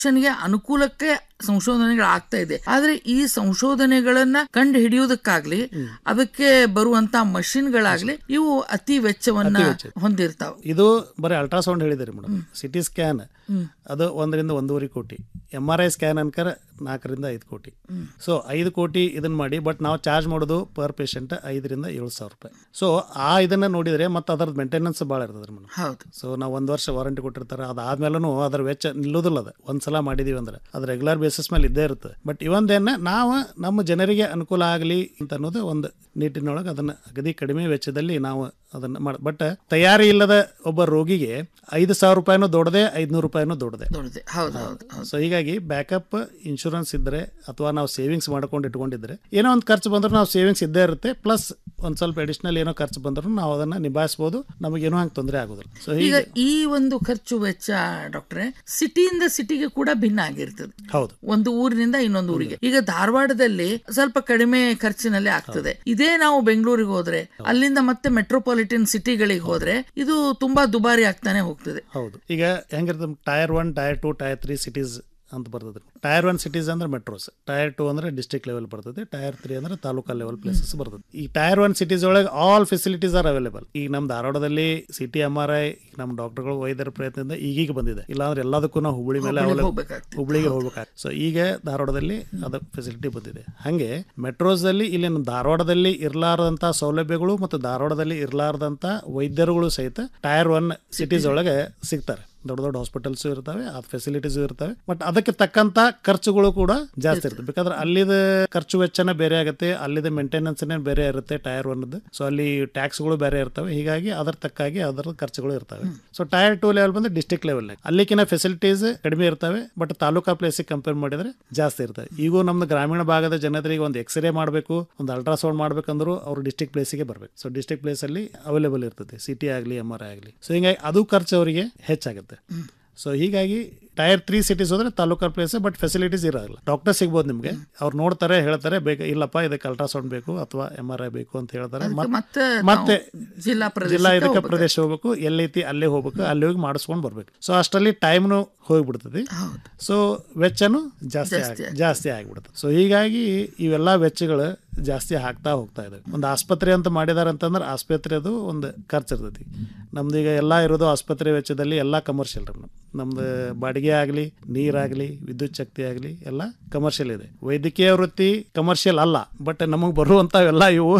ಮನುಷ್ಯನಿಗೆ ಅನುಕೂಲಕ್ಕೆ ಸಂಶೋಧನೆಗಳು ಆಗ್ತಾ ಇದೆ ಆದ್ರೆ ಈ ಸಂಶೋಧನೆಗಳನ್ನ ಕಂಡು ಹಿಡಿಯೋದಕ್ಕಾಗ್ಲಿ ಅದಕ್ಕೆ ಬರುವಂತ ಮಷಿನ್ಗಳಾಗ್ಲಿ ಇವು ಅತಿ ವೆಚ್ಚವನ್ನ ಹೊಂದಿರ್ತಾವ ಇದು ಬರೀ ಅಲ್ಟ್ರಾಸೌಂಡ್ ಹೇಳಿದಿರಿ ಮೇಡಮ್ ಸಿಟಿ ಸ್ಕ್ಯಾನ್ ಅದು ಒಂದರಿಂದ ಒಂದೂವರೆ ಕೋಟಿ ಎಮ್ ಆರ್ ಐ ಸ್ಕ್ಯಾನ್ ಅನ್ಕರ ನಾಲ್ಕರಿಂದ ಐದು ಕೋಟಿ ಸೊ ಐದು ಕೋಟಿ ಇದನ್ನ ಮಾಡಿ ಬಟ್ ನಾವು ಚಾರ್ಜ್ ಮಾಡೋದು ಪರ್ ಪೇಷಂಟ್ ಐದರಿಂದ ಏಳು ಸಾವಿರ ರೂಪಾಯಿ ಸೊ ಆ ಇದನ್ನ ನೋಡಿದ್ರೆ ಮತ್ತೆ ಅದರದ್ದು ಮೇಂಟೆನೆನ್ಸ್ ಭಾಳ ಇರ್ತದೆ ಮೇಡಮ್ ಹೌದು ಸೊ ನಾವು ಒಂದು ವರ್ಷ ವಾರಂಟಿ ಕೊಟ್ಟಿರ್ತಾರೆ ಅದಾದ್ಮೇಲೂ ಅದರ ವೆಚ್ಚ ನಿಲ್ಲೋದಿಲ್ಲ ಅದು ಒಂದ್ಸಲ ಮಾಡಿದೀವಿ ಅಂದ್ರೆ ಅದು ರೆಗ್ಯುಲರ್ ಬೇಸಿಸ್ ಮೇಲೆ ಇದ್ದೇ ಇರುತ್ತೆ ಬಟ್ ಇವೊಂದೇನ ನಾವು ನಮ್ಮ ಜನರಿಗೆ ಅನುಕೂಲ ಆಗಲಿ ಅಂತ ಅನ್ನೋದು ಒಂದು ನಿಟ್ಟಿನೊಳಗೆ ಅದನ್ನ ಅಗದಿ ಕಡಿಮೆ ವೆಚ್ಚದಲ್ಲಿ ನಾವು ಅದನ್ನ ಮಾಡ ಬಟ್ ತಯಾರಿ ಇಲ್ಲದ ಒಬ್ಬ ರೋಗಿಗೆ ಐದು ಸಾವಿರ ರೂಪಾಯಿನೂ ದೊಡ್ಡದೆ ಐದ್ನೂರು ರೂಪಾಯಿನೂ ದೊಡ್ಡದೆ ದೊಡ್ಡದೆ ಹೌದು ಹೌದು ಹೌದು ಸೊ ಹೀಗಾಗಿ ಬ್ಯಾಕಪ್ ಇನ್ಶೂರೆನ್ಸ್ ಇದ್ದರೆ ಅಥವಾ ನಾವು ಸೇವಿಂಗ್ಸ್ ಮಾಡ್ಕೊಂಡು ಇಟ್ಕೊಂಡಿದ್ರೆ ಏನೋ ಒಂದು ಖರ್ಚು ಬಂದ್ರೆ ನಾವು ಸೇವಿಂಗ್ಸ್ ಇದ್ದೇ ಇರುತ್ತೆ ಪ್ಲಸ್ ಒಂದು ಸ್ವಲ್ಪ ಅಡಿಷನಲ್ ಏನೋ ಖರ್ಚು ಬಂದ್ರೂ ನಾವು ಅದನ್ನ ನಿಭಾಯಿಸ್ಬೋದು ನಮಗೇನೋ ಹಂಗೆ ತೊಂದರೆ ಆಗೋದಿಲ್ಲ ಸೊ ಈಗ ಹೀಗೆ ಈ ಒಂದು ಖರ್ಚು ವೆಚ್ಚ ಡಾಕ್ಟ್ರೆ ಸಿಟಿಯಿಂದ ಸಿಟಿಗೆ ಕೂಡ ಭಿನ್ನ ಆಗಿರ್ತದೆ ಹೌದು ಒಂದು ಊರಿನಿಂದ ಇನ್ನೊಂದು ಊರಿಗೆ ಈಗ ಧಾರವಾಡದಲ್ಲಿ ಸ್ವಲ್ಪ ಕಡಿಮೆ ಖರ್ಚಿನಲ್ಲಿ ಆಗ್ತದೆ ಇದೇ ನಾವು ಬೆಂಗಳೂರಿಗೆ ಹೋದ್ರೆ ಅಲ್ಲಿಂದ ಮತ್ತೆ ಮೆಟ್ರೋಪಾಲಿಟನ್ ಸಿಟಿಗಳಿಗೆ ಹೋದ್ರೆ ಇದು ತುಂಬಾ ದುಬಾರಿ ಆಗ್ತಾನೆ ಹೋಗ್ತದೆ ಹೌದು ಈಗ ಹೆಂಗಿರ್ತದೆ tier one tier two tier three cities ಅಂತ ಬರ್ತದೆ ಟೈರ್ ಒನ್ ಸಿಟೀಸ್ ಅಂದ್ರೆ ಮೆಟ್ರೋಸ್ ಟೈರ್ ಟು ಅಂದ್ರೆ ಡಿಸ್ಟ್ರಿಕ್ಟ್ ಲೆವೆಲ್ ಬರ್ತದೆ ಟೈರ್ ತ್ರೀ ಅಂದ್ರೆ ತಾಲೂಕಾ ಲೆವೆಲ್ ಪ್ಲೇಸಸ್ ಬರ್ತದೆ ಈ ಟೈರ್ ಒನ್ ಸಿಟೀಸ್ ಒಳಗೆ ಆಲ್ ಫೆಸಿಲಿಟೀಸ್ ಆರ್ ಅವೈಲೇಬಲ್ ಈಗ ನಮ್ಮ ಧಾರವಾಡದಲ್ಲಿ ಸಿಟಿ ಎಮ್ ಆರ್ ಐ ನಮ್ಮ ಡಾಕ್ಟರ್ಗಳು ವೈದ್ಯರ ಪ್ರಯತ್ನದಿಂದ ಈಗೀಗ ಬಂದಿದೆ ಇಲ್ಲಾಂದ್ರೆ ಎಲ್ಲದಕ್ಕೂ ನಾವು ಹುಬ್ಬಳ್ಳಿ ಮೇಲೆ ಅವೈಲೇಬಲ್ ಹೋಗ್ಬೇಕಾಗ್ತದೆ ಹುಬ್ಳಿಗೆ ಹೋಗ್ಬೇಕಾಗ್ತದೆ ಸೊ ಈಗ ಧಾರವಾಡದಲ್ಲಿ ಅದು ಫೆಸಿಲಿಟಿ ಬಂದಿದೆ ಹಾಗೆ ಮೆಟ್ರೋಸ್ದಲ್ಲಿ ಇಲ್ಲಿ ನಮ್ಮ ಧಾರವಾಡದಲ್ಲಿ ಇರಲಾರದಂಥ ಸೌಲಭ್ಯಗಳು ಮತ್ತು ಧಾರವಾಡದಲ್ಲಿ ಇರಲಾರದಂಥ ವೈದ್ಯರುಗಳು ಸಹಿತ ಟೈರ್ ಒನ್ ಸಿಟೀಸ್ ಒಳಗೆ ಸಿಗ್ತಾರೆ ದೊಡ್ಡ ದೊಡ್ಡ ಹಾಸ್ಪಿಟಲ್ಸ್ ಇರ್ತವೆ ಆ ಫೆಸಿಲಿಟೀಸ್ ಇರ್ತವೆ ಬಟ್ ಅದಕ್ಕೆ ತಕ್ಕಂತ ಖರ್ಚುಗಳು ಕೂಡ ಜಾಸ್ತಿ ಇರ್ತವೆ ಬೇಕಾದ್ರೆ ಅಲ್ಲಿದ ಖರ್ಚು ವೆಚ್ಚನೇ ಬೇರೆ ಆಗುತ್ತೆ ಅಲ್ಲಿದ ಮೇಂಟೆನೆನ್ಸ್ ಬೇರೆ ಇರುತ್ತೆ ಟೈರ್ ಒನ್ದು ಸೊ ಅಲ್ಲಿ ಟ್ಯಾಕ್ಸ್ಗಳು ಬೇರೆ ಇರ್ತವೆ ಹೀಗಾಗಿ ಅದರ ತಕ್ಕಾಗಿ ಅದರ ಖರ್ಚುಗಳು ಇರ್ತವೆ ಸೊ ಟೈರ್ ಟೂ ಲೆವೆಲ್ ಬಂದು ಡಿಸ್ಟ್ರಿಕ್ಟ್ ಲೆವೆಲ್ ಅಲ್ಲಿಕಿನ ಫೆಸಿಲಿಟೀಸ್ ಕಡಿಮೆ ಇರ್ತವೆ ಬಟ್ ತಾಲೂಕಾ ಪ್ಲೇಸಿಗೆ ಕಂಪೇರ್ ಮಾಡಿದ್ರೆ ಜಾಸ್ತಿ ಇರ್ತವೆ ಈಗೂ ನಮ್ದು ಗ್ರಾಮೀಣ ಭಾಗದ ಜನರಿಗೆ ಒಂದು ಎಕ್ಸ್ರೇ ಮಾಡಬೇಕು ಒಂದು ಅಲ್ಟ್ರಾಸೌಂಡ್ ಮಾಡ್ಬೇಕಂದ್ರು ಅವರು ಡಿಸ್ಟ್ರಿಕ್ಟ್ ಪ್ಲೇಸಿಗೆ ಬರಬೇಕು ಸೊ ಡಿಸ್ಟ್ರಿಕ್ಟ್ ಪ್ಲೇಸ್ ಅಲ್ಲಿ ಅವೈಲೇಬಲ್ ಇರ್ತದೆ ಸಿಟಿ ಆಗಲಿ ಎಮ್ ಆರ್ ಐ ಆಗಲಿ ಸೊ ಹಿಂಗಾಗಿ ಅದು ಖರ್ಚು ಅವರಿಗೆ ಹೆಚ್ಚಾಗುತ್ತೆ ಸೊ ಹೀಗಾಗಿ ಟೈರ್ ತ್ರೀ ಸಿಟೀಸ್ ಹೋದ್ರೆ ತಾಲೂಕಾ ಪ್ಲೇಸ್ ಬಟ್ ಫೆಸಿಲಿಟೀಸ್ ಇರೋದಿಲ್ಲ ಡಾಕ್ಟರ್ ಸಿಗ್ಬೋದು ನಿಮಗೆ ಅವ್ರು ನೋಡ್ತಾರೆ ಹೇಳ್ತಾರೆ ಬೇಕು ಇಲ್ಲಪ್ಪ ಇದಕ್ಕೆ ಅಲ್ಟ್ರಾಸೌಂಡ್ ಬೇಕು ಅಥವಾ ಎಮ್ ಆರ್ ಐ ಬೇಕು ಅಂತ ಹೇಳ್ತಾರೆ ಮತ್- ಮತ್ತೆ ಮತ್ತೆ ನಾವು ಜಿಲ್ಲಾ ಪ್ರದೇಶಕ್ಕೆ ಜಿಲ್ಲಾ ಇದಕ್ಕೆ ಹೋಗ್ಬೇಕು. ಪ್ರದೇಶ ಹೋಗ್ಬೇಕು ಎಲ್ಲೈತಿ ಅಲ್ಲೇ ಹೋಗ್ಬೇಕು ಅಲ್ಲಿ ಹೋಗಿ ಮಾಡಿಸ್ಕೊಂಡು ಬರ್ಬೇಕು ಸೊ ಅಷ್ಟರಲ್ಲಿ ಟೈಮ್ನು ಹೋಗ್ಬಿಡ್ತದೆ ಹೌದು ಸೊ ವೆಚ್ಚನೂ ಜಾಸ್ತಿ ಜಾಸ್ತಿ ಆಗಿ ಜಾಸ್ತಿ ಆಗಿಬಿಡುತ್ತೆ ಸೊ ಹೀಗಾಗಿ ಇವೆಲ್ಲ ವೆಚ್ಚಗಳು ಜಾಸ್ತಿ ಆಗ್ತಾ ಹೋಗ್ತಾ ಇದಾವೆ ಒಂದು ಆಸ್ಪತ್ರೆ ಅಂತ ಮಾಡಿದಾರೆ ಅಂತಂದ್ರೆ ಆಸ್ಪತ್ರೆದು ಒಂದು ಖರ್ಚು ಇರ್ತೈತಿ ನಮ್ದು ಈಗ ಎಲ್ಲ ಇರೋದು ಆಸ್ಪತ್ರೆ ವೆಚ್ಚದಲ್ಲಿ ಎಲ್ಲ ಕಮರ್ಷಿಯಲ್ ರೀ ನಮ್ದು ಬಾಡಿಗೆ ಆಗಲಿ ನೀರಾಗಲಿ ವಿದ್ಯುತ್ ಶಕ್ತಿ ಆಗಲಿ ಎಲ್ಲ ಕಮರ್ಷಿಯಲ್ ಇದೆ ವೈದ್ಯಕೀಯ ವೃತ್ತಿ ಕಮರ್ಷಿಯಲ್ ಅಲ್ಲ ಬಟ್ ನಮಗೆ ಬರುವಂಥವೆಲ್ಲ ಇವು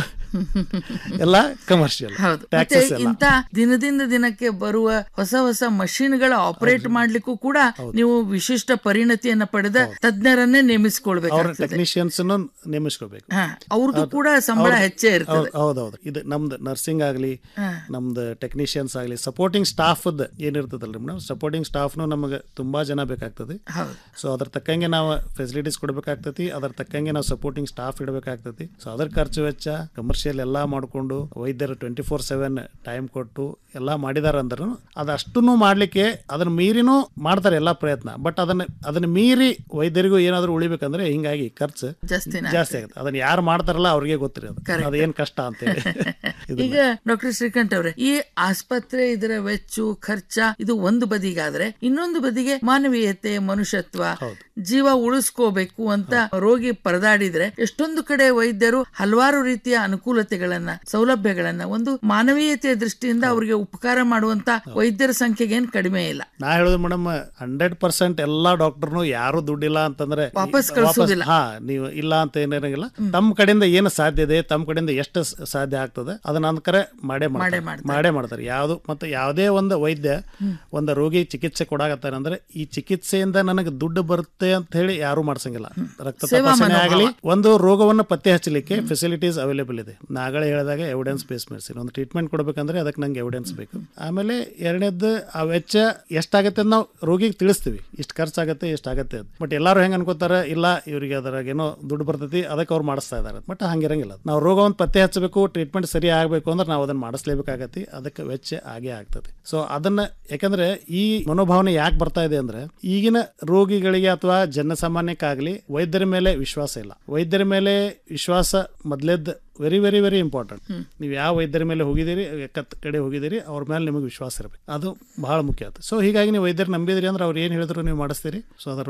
ಎಲ್ಲ ಕಮರ್ಷಿಯಲ್ ಹೌದು ಮತ್ತೆ ಟ್ಯಾಕ್ಸಸ್ ಎಲ್ಲ ಇಂತ ದಿನದಿಂದ ದಿನಕ್ಕೆ ಬರುವ ಹೊಸ ಹೊಸ ಮಷಿನ್ಗಳ ಆಪರೇಟ್ ಮಾಡ್ಲಿಕ್ಕೂ ಕೂಡ ನೀವು ವಿಶಿಷ್ಟ ಪರಿಣತಿಯನ್ನ ಪಡೆದ ತಜ್ಞರನ್ನೇ ಅವ್ರ ನೇಮಿಸಿಕೊಳ್ಬೇಕಾಗ್ತದೆ ಟೆಕ್ನಿಷಿಯನ್ಸ್ ನೇಮಿಸ್ಕೋಬೇಕು ಹಾ ಅವ್ರದ್ದು ಕೂಡ ಸಂಬಳ ಹೆಚ್ಚೇ ಇರ್ತದೆ ಹೌದೌದು ಇದು ನಮ್ದು ನರ್ಸಿಂಗ್ ಆಗಲಿ ನಮ್ದು ಟೆಕ್ನಿಷಿಯನ್ಸ್ ಆಗಲಿ ಸಪೋರ್ಟಿಂಗ್ ಸ್ಟಾಫ್ ಏನಿರ್ತದಲ್ರಿ ಮೇಡಮ್ ಸಪೋರ್ಟಿಂಗ್ ಸ್ಟಾಫ್ನು ನಮಗೆ ತುಂಬಾ ಜನ ಬೇಕಾಗ್ತದೆ ಹೌದು ಸೊ ಅದ್ರ ತಕ್ಕಂಗೆ ನಾವು ಫೆಸಿಲಿಟೀಸ್ ಕೊಡಬೇಕಾಗ್ತತಿ ಅದ್ರ ತಕ್ಕಂಗೆ ನಾವು ಸಪೋರ್ಟಿಂಗ್ ಸ್ಟಾಫ್ ಇಡಬೇಕಾಗ್ತತಿ ಸೊ ಅದ್ರ ಖರ್ಚು ವೆಚ್ಚ ಕಮರ್ಷಿಯಲ್ ಎಲ್ಲ ಮಾಡಿಕೊಂಡು ವೈದ್ಯರು ಟ್ವೆಂಟಿ ಫೋರ್ ಸೆವೆನ್ ಟೈಮ್ ಕೊಟ್ಟು ಎಲ್ಲ ಮಾಡಿದಾರೆ ಅಂದ್ರೂ ಅದಷ್ಟನ್ನು ಮಾಡ್ಲಿಕ್ಕೆ ಅದನ್ನ ಮೀರಿನೂ ಮಾಡ್ತಾರೆ ಎಲ್ಲ ಪ್ರಯತ್ನ ಬಟ್ ಅದನ್ನ ಅದನ್ನ ಮೀರಿ ವೈದ್ಯರಿಗೂ ಏನಾದರೂ ಉಳಿಬೇಕಂದ್ರೆ ಹಿಂಗಾಗಿ ಖರ್ಚು ಜಾಸ್ತಿನ ಜಾಸ್ತಿ ಆಗುತ್ತೆ ಅದನ್ನ ಯಾರು ಮಾಡ್ತಾರಲ್ಲ ಅವ್ರಿಗೆ ಗೊತ್ತಿರಿ ಅದು Correct. ಅದೇನ್ ಕಷ್ಟ ಅಂತೇಳಿ ಈಗ ಡಾಕ್ಟರ್ ಶ್ರೀಕಂಠ್ ಅವರೇ ಈ ಆಸ್ಪತ್ರೆ ಇದರ ವೆಚ್ಚ ಖರ್ಚ ಇದು ಒಂದು ಬದಿಗಾದ್ರೆ ಇನ್ನೊಂದು ಬದಿಗೆ ಮಾನವೀಯತೆ ಮನುಷ್ಯತ್ವ ಜೀವ ಉಳಿಸ್ಕೋಬೇಕು ಅಂತ ರೋಗಿ ಪರದಾಡಿದ್ರೆ ಎಷ್ಟೊಂದು ಕಡೆ ವೈದ್ಯರು ಹಲವಾರು ರೀತಿಯ ಅನುಕೂಲತೆಗಳನ್ನ ಸೌಲಭ್ಯಗಳನ್ನ ಒಂದು ಮಾನವೀಯತೆಯ ದೃಷ್ಟಿಯಿಂದ ಅವರಿಗೆ ಉಪಕಾರ ಮಾಡುವಂತ ವೈದ್ಯರ ಸಂಖ್ಯೆಗೆ ಏನ್ ಕಡಿಮೆ ಇಲ್ಲ ನಾ ಹೇಳೋದು ಮೇಡಮ್ ಹಂಡ್ರೆಡ್ ಪರ್ಸೆಂಟ್ ಎಲ್ಲಾ ಡಾಕ್ಟರ್ನು ಯಾರು ದುಡ್ಡಿಲ್ಲ ಅಂತಂದ್ರೆ ವಾಪಸ್ ಕಳ್ಸೋದಿಲ್ಲ. ಹಾ ನೀವು ಇಲ್ಲ ಅಂತ ಏನಿರಂಗಿಲ್ಲ ತಮ್ಮ ಕಡೆಯಿಂದ ಏನು ಸಾಧ್ಯ ಇದೆ ತಮ್ಮ ಕಡೆಯಿಂದ ಎಷ್ಟು ಸ- ಸಾಧ್ಯ ಆಗ್ತದೆ ಅದನ್ನ ಅನ್ಕರೆ ಮಾಡೇ ಮಾಡ್ತಾರೆ ಮಾಡ್ತಾರೆ. ಮಾಡೇ ಮಾಡ್ತಾರೆ ಯಾವುದು ಮತ್ತೆ ಯಾವುದೇ ಒಂದು ವೈದ್ಯ ಒಂದು ರೋಗಿ ಚಿಕಿತ್ಸೆ ಕೊಡಾಕತ್ತಾರ ಅಂದ್ರೆ ಈ ಚಿಕಿತ್ಸೆಯಿಂದ ನನಗೆ ದುಡ್ಡು ಬರುತ್ತೆ ಅಂತ ಹೇಳಿ ಯಾರು ಮಾಡ್ಸಂಗಿಲ್ಲ ರಕ್ತ ಸೇವಾ ತಪಾಸಣೆ ಮನೋಭಾವ. ಆಗಲಿ ಒಂದು ರೋಗವನ್ನು ಪತ್ತೆ ಹಚ್ಚಲಿಕ್ಕೆ ಫೆಸಿಲಿಟೀಸ್ ಅವೈಲೇಬಲ್ ಇದೆ ನಾಗಳೆ ಹೇಳಿದಾಗ ಎವಿಡೆನ್ಸ್ ಬೇಸ್ ಮೆಡಿಸಿನ್ ಒಂದು ಟ್ರೀಟ್ಮೆಂಟ್ ಕೊಡಬೇಕಂದ್ರೆ ಅದಕ್ಕೆ ನಂಗೆ ಎವಿಡೆನ್ಸ್ ಬೇಕು ಆಮೇಲೆ ಎರಡನೇದ್ದು ಆ ವೆಚ್ಚ ಎಷ್ಟಾಗತ್ತೆ ಅಂತ ನಾವು ರೋಗಿಗೆ ತಿಳಿಸ್ತೀವಿ ಇಷ್ಟು ಖರ್ಚಾಗತ್ತೆ ಎಷ್ಟಾಗತ್ತೆ ಅಂತ ಬಟ್ ಎಲ್ಲರೂ ಹೆಂಗೆ ಅನ್ಕೋತಾರೆ ಇಲ್ಲ ಇವರಿಗೆ ಅದ್ರಾಗ ಏನೋ ದುಡ್ಡು ಬರ್ತೈತಿ ಅದಕ್ಕೆ ಅವ್ರು ಮಾಡಿಸ್ತಾ ಇದ್ದಾರೆ ಬಟ್ ಹಂಗಿರಂಗಿಲ್ಲ ನಾವು ರೋಗವನ್ನು ಪತ್ತೆ ಹಚ್ಚಬೇಕು ಟ್ರೀಟ್ಮೆಂಟ್ ಸರಿ ಆಗಬೇಕು ಅಂದ್ರೆ ನಾವು ಅದನ್ನ ಮಾಡಿಸ್ಲೇಬೇಕಾಗತ್ತೆ ಅದಕ್ಕೆ ವೆಚ್ಚ ಆಗೇ ಆಗ್ತದೆ ಸೊ ಅದನ್ನ ಯಾಕಂದ್ರೆ ಈ ಮನೋಭಾವನೆ ಯಾಕೆ ಬರ್ತಾ ಇದೆ ಅಂದ್ರೆ ಈಗಿನ ರೋಗಿಗಳಿಗೆ ಅಥವಾ ಜನಸಾಮಾನ್ಯಕ್ಕಾಗಲಿ ವೈದ್ಯರ ಮೇಲೆ ವಿಶ್ವಾಸ ಇಲ್ಲ ವೈದ್ಯರ ಮೇಲೆ ವಿಶ್ವಾಸ ಮೊದಲೇದ್ ವೆರಿ ವೆರಿ ವೆರಿ ಇಂಪಾರ್ಟೆಂಟ್ ನೀವು ಯಾವ ವೈದ್ಯರ ಮೇಲೆ ಹೋಗಿದ್ದೀರಿ ಕತ್ ಕಡೆ ಹೋಗಿದ್ದೀರಿ ಅವ್ರ ಮೇಲೆ ನಿಮಗೆ ವಿಶ್ವಾಸ ಇರಬೇಕು ಅದು ಬಹಳ ಮುಖ್ಯ ಆಯ್ತು ಸೊ ಹೀಗಾಗಿ ನೀವು ವೈದ್ಯರು ನಂಬಿದಿರಿ ಅಂದ್ರೆ ಅವ್ರು ಏನು ಹೇಳಿದ್ರು ನೀವು ಮಾಡಿಸ್ತೀರಿ ಸೊ ಅದರ